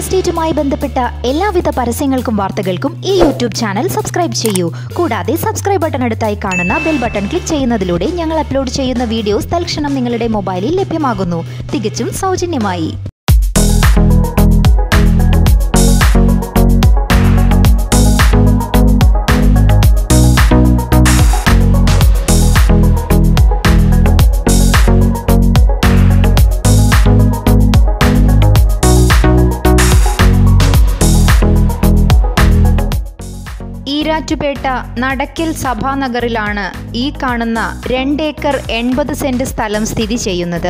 എസ്റ്റേറ്റുമായി ബന്ധപ്പെട്ട എല്ലാവിധ പരസ്യങ്ങൾക്കും വാർത്തകൾക്കും ഈ യൂട്യൂബ് ചാനൽ സബ്സ്ക്രൈബ് ചെയ്യൂ കൂടാതെ സബ്സ്ക്രൈബ് ബട്ടൺ അടുത്തായി കാണുന്ന ബെൽ ബട്ടൺ ക്ലിക്ക് ചെയ്യുന്നതിലൂടെ ഞങ്ങൾ അപ്ലോഡ് ചെയ്യുന്ന വീഡിയോസ് തൽക്ഷണം നിങ്ങളുടെ മൊബൈലിൽ ലഭ്യമാകുന്നു തികച്ചും സൗജന്യമായി ഈരാറ്റുപേട്ട നടക്കൽ സഭാനഗറിലാണ് ഈ കാണുന്ന രണ്ടേക്കർ എൺപത് സെന്റ് സ്ഥലം സ്ഥിതി ചെയ്യുന്നത്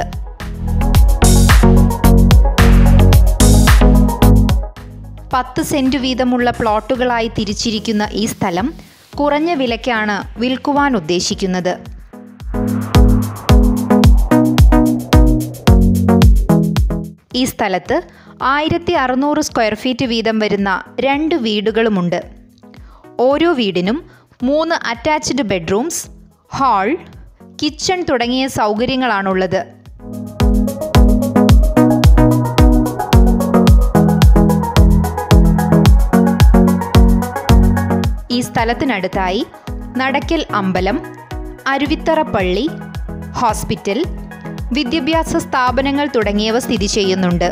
പത്ത് സെന്റ് വീതമുള്ള പ്ലോട്ടുകളായി തിരിച്ചിരിക്കുന്ന ഈ സ്ഥലം കുറഞ്ഞ വിലയ്ക്കാണ് വിൽക്കുവാൻ ഉദ്ദേശിക്കുന്നത് ഈ സ്ഥലത്ത് ആയിരത്തി അറുന്നൂറ് സ്ക്വയർ ഫീറ്റ് വീതം വരുന്ന രണ്ട് വീടുകളുമുണ്ട് ഓരോ വീടിനും മൂന്ന് അറ്റാച്ച്ഡ് ബെഡ്റൂംസ് ഹാൾ കിച്ചൺ തുടങ്ങിയ സൗകര്യങ്ങളാണുള്ളത് ഈ സ്ഥലത്തിനടുത്തായി നടക്കൽ അമ്പലം അരുവിത്തറ പള്ളി ഹോസ്പിറ്റൽ വിദ്യാഭ്യാസ സ്ഥാപനങ്ങൾ തുടങ്ങിയവ സ്ഥിതി ചെയ്യുന്നുണ്ട്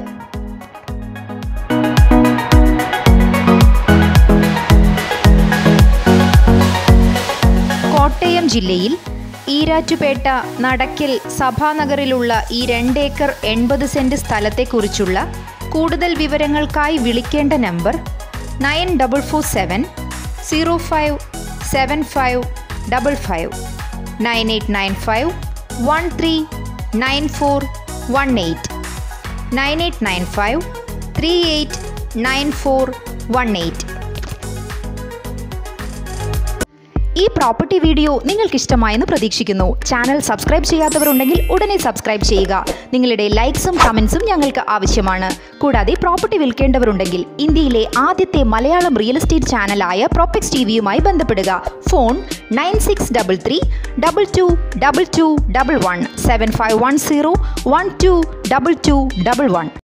കോട്ടയം ജില്ലയിൽ ഈരാറ്റുപേട്ട നടക്കിൽ സഭാനഗറിലുള്ള ഈ രണ്ടേക്കർ എൺപത് സെന്റ് സ്ഥലത്തെക്കുറിച്ചുള്ള കൂടുതൽ വിവരങ്ങൾക്കായി വിളിക്കേണ്ട number nine double four seven zero five seven five double five nine eight nine five one three nine four one eight nine eight nine five three eight nine four one eight ഈ property video നിങ്ങൾക്ക് ഇഷ്ടമായെന്ന് പ്രതീക്ഷിക്കുന്നു channel subscribe ചെയ്യാത്തവരുണ്ടെങ്കിൽ ഉടനെ subscribe ചെയ്യുക നിങ്ങളുടെ ലൈക്സും കമൻസും ഞങ്ങൾക്ക് ആവശ്യമാണ് കൂടാതെ പ്രോപ്പർട്ടി വിൽക്കേണ്ടവരുണ്ടെങ്കിൽ ഇന്ത്യയിലെ ആദ്യത്തെ മലയാളം റിയൽ എസ്റ്റേറ്റ് ചാനലായ പ്രോപ്പക്സ് ടി വിയുമായി ബന്ധപ്പെടുക phone nine six double three double two double two double one seven five one zero one two double two double one